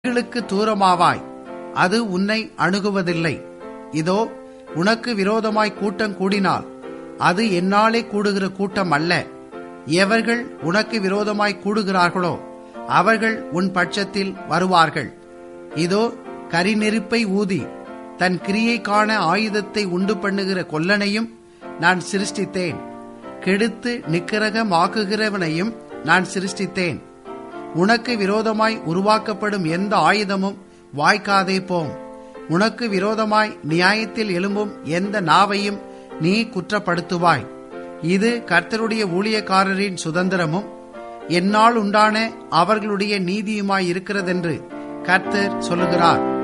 கீழுக்கு தூரமாவாய் அது உன்னை அணுகுவதில்லை இதோ உனக்கு விரோதமாய் கூட்டம் கூடினால் அது என்னாலே கூடுகிற கூட்டம் அல்ல எவர்கள் உனக்கு விரோதமாய் கூடுகிறார்களோ அவர்கள் உன் பட்சத்தில் வருவார்கள் இதோ கரிநெருப்பை ஊதி தன் கிரியை காண ஆயுதத்தை உண்டு பண்ணுகிற கொல்லனையும் நான் சிருஷ்டித்தேன் கெடுத்து நிக்கிரகமாக்குகிறவனையும் நான் சிருஷ்டித்தேன் உனக்கு விரோதமாய் உருவாக்கப்படும் எந்த ஆயுதமும் வாய்க்காதே போம் உனக்கு விரோதமாய் நியாயத்தில் எழும்பும் எந்த நாவையும் நீ குற்றப்படுத்துவாய் இது கர்த்தருடைய ஊழியக்காரரின் சுதந்திரமும் என்னால் உண்டான அவர்களுடைய நீதியுமாய் இருக்கிறதென்று கர்த்தர் சொல்லுகிறார்